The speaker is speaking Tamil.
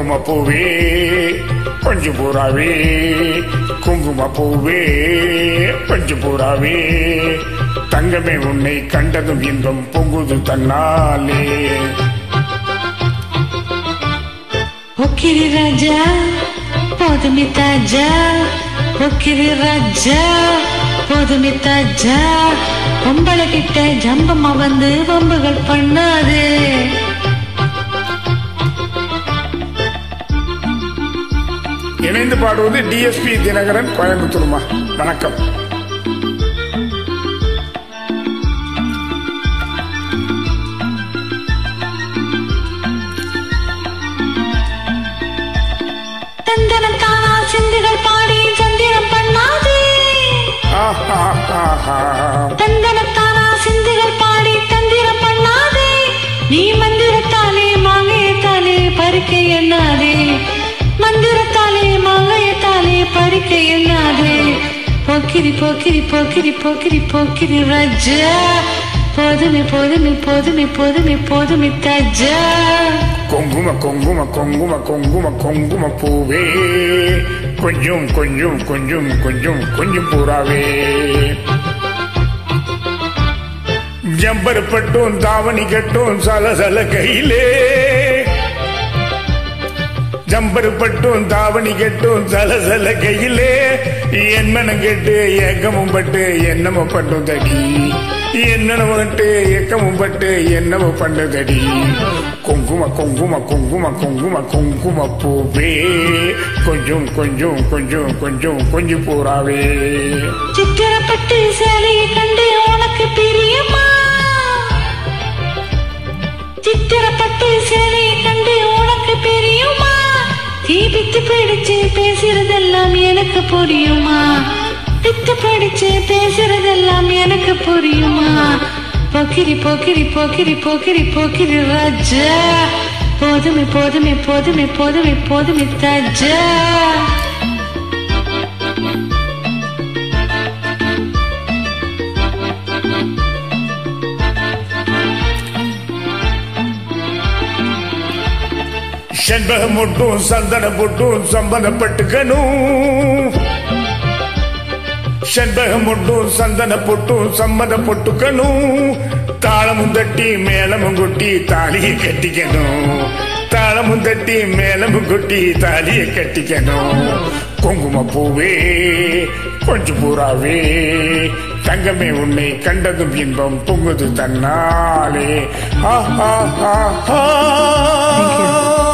குங்குமப்பூவே கொஞ்சம் பூராவே குங்குமப்பூவே கொஞ்சம் பூராவே தங்கமே உன்னை கண்டதும் இன்பம் பொங்குது தன்னாலே ஒக்கிரி ராஜா போதுமி தாஜா ஒக்கிரி ராஜா போதுமி தாஜா பொம்பளை கிட்ட ஜம்பமா வந்து வம்புகள் பண்ணாது இணைந்து பாடுவது டிஎஸ்பி தினகரன் கோயம்புத்தூர்மா வணக்கம் தந்தனம் தானா சிந்துகள் பாடி சந்திரம் பண்ணாது ஆஹா, ஆஹா. தந்தனம் தானா சிந்துகள் பாடி தந்திரம் பண்ணாது நீ மந்திரத்தாலே மாங்கையத்தாலே பறிக்க எண்ணாதே மந்திரத்தாலே மாங்கையத்தாலே பறிக்க எண்ணாதே போக்கிரி போக்கிரி போக்கிரி போக்கிரி போக்கிரி ராஜா போதுமே போதுமே போதுமே போதுமே போதுமே தாஜா குங்கும குங்கும குங்கும குங்கும குங்கும பூவே கொஞ்சம் கொஞ்சம் கொஞ்சம் கொஞ்சம் கொஞ்சம் பூராவே ஜம்பர் பட்டும் தாவணி கட்டும் சலசல கையிலே ஜம்பர் பட்டும் தாவணி கட்டும் சலசல கையிலே என் மனம் கெட்டு ஏக்கமும் பட்டு என்னமோ பட்டும் தடி என்னமோ பட்டு ஏக்கமும் பட்டு என்னமோ பண்ணதடி குங்கும குங்கும குங்கும குங்கும குங்கும பூவே கொஞ்சம் கொஞ்சம் கொஞ்சம் கொஞ்சம் கொஞ்சம் பூராவே சித்திரப்பட்டு சேலையை கண்டு உனக்கு பிரியமா சித்திரப்பட்டு சேலையை கண்டு உனக்கு பிரியுமா தீபித்து பிடிச்சு பேசுறதெல்லாம் எனக்கு புரியுமா பித்து பிடிச்சு பேசுறதெல்லாம் எனக்கு புரியுமா போக்கிரி போக்கிரி போக்கிரி போக்கிரி போக்கிரி ராஜா போதுமே போதுமே போதுமே போதுமே போதுமே தாஜா செண்பகம் முட்டும் சந்தனம் போட்டும் சம்பந்தப்பட்டுக்கணும் செண்பகம் முட்டும் சந்தன பொட்டும் சம்மதம் பொட்டுக்கணும் தாளமும் தட்டி மேளமும் கொட்டி தாலியை கட்டிக்கணும் தாளமும் தட்டி மேளமும் கொட்டி தாலியை கட்டிக்கணும் குங்கும பூவே கொஞ்சம் பூராவே தங்கமே உன்னை கண்டதும் இன்பம் பொங்குது தன்னாலே ஆஹா ஆஹா